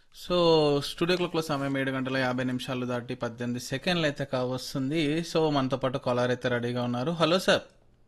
So studio క్లాక్లో సమయం ఏడు గంటల యాభై నిమిషాలు దాటి పద్దెనిమిది సెకండ్లు అయితే కావస్తుంది సో మనతో పాటు కాలర్ అయితే రెడీగా ఉన్నారు hello sir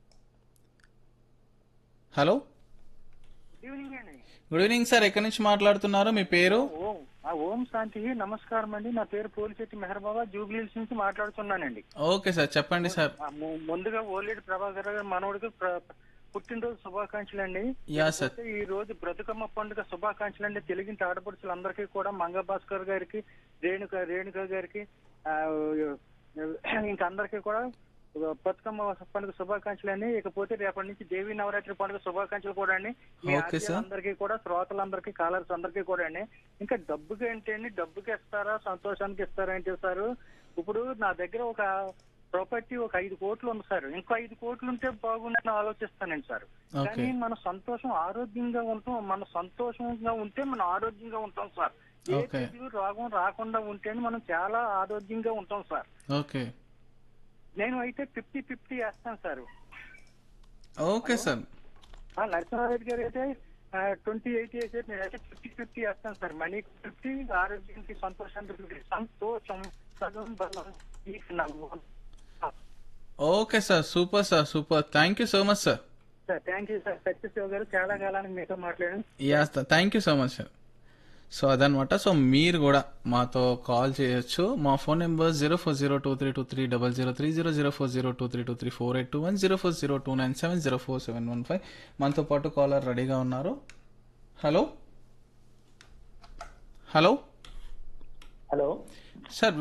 hello good evening అండి గుడ్ ఈవినింగ్ సార్ ఎక్కడి నుంచి మాట్లాడుతున్నారు మీ పేరు ఓం ఆ ఓం శాంతి నమస్కారం అండి నా పేరు పోలిశెట్టి మెహర్ బాబా జూబ్లీహిల్స్ నుంచి మాట్లాడుతున్నానండి ఓకే సార్ చెప్పండి సార్ ఆ, ము- ముందుగా ఓలేటి ప్రభాకర్ గారు మనవడికి ప్ర- పుట్టినరోజు శుభాకాంక్షలు అండి యా సార్ ఈ రోజు బ్రతుకమ్మ పండుగ శుభాకాంక్షలు అండి తెలుగింటి ఆడపడుచులందరికీ కూడా మంగ భాస్కర్ గారికి రేణుక రేణుక గారికి ఆ, ఇంకా అందరికీ కూడా బతుకమ్మ పండుగ శుభాకాంక్షలు అండి ఇకపోతే రేపటి నుంచి దేవి నవరాత్రి పండుగ శుభాకాంక్షలు కూడా అండి మీ ఓకే సార్. అందరికీ కూడా శ్రోతలందరికీ కాలర్స్ అందరికీ కూడా అండి ఇంకా డబ్బుకి ఏంటి అండి డబ్బుకి ఇస్తారా సంతోషానికి ఇస్తారా ఏంటి సార్ ఇప్పుడు నా దగ్గర ఒక ప్రాపర్టీ ఒక ఐదు కోట్లు ఉంది సార్ ఇంకో ఐదు కోట్లు ఉంటే బాగుందని ఆలోచిస్తానండి సార్ ఓకే కానీ మన సంతోషం ఆరోగ్యంగా ఉంటాం మన సంతోషంగా ఉంటే మనం ఆరోగ్యంగా ఉంటాం సార్ ఏ ఓకే. తెగులు రోగం రాకుండా ఉంటేనే మనం చాలా ఆరోగ్యంగా ఉంటాం సార్ ఓకే నేను అయితే ఫిఫ్టీ ఫిఫ్టీ వేస్తాను సార్ ఓకే సార్ ఆ నరసింహారెడ్డి గారు అయితే ట్వంటీ ఎయిట్ వేసే నేనైతే ఫిఫ్టీ ఫిఫ్టీ వేస్తాను సార్ మనీ ఫిఫ్టీ ఆరోగ్యానికి సంతోషానికి 50. సంతోషం సగం బలం ఈ నవ్వు okay sir super sir super thank you so much sir sir thank you sir Satyasiva గారు చాలా కాలానికి మీతో మాట్లాడాను yeah sir thank you so much sir so అదనమాట సో మీరు కూడా మాతో కాల్ చేయొచ్చు మా phone number zero four zero two three two three double zero three zero zero four zero two three two three four eight two one zero four zero two nine seven zero four seven one five మనతో పాటు caller రెడీగా ఉన్నారు hello hello hello sir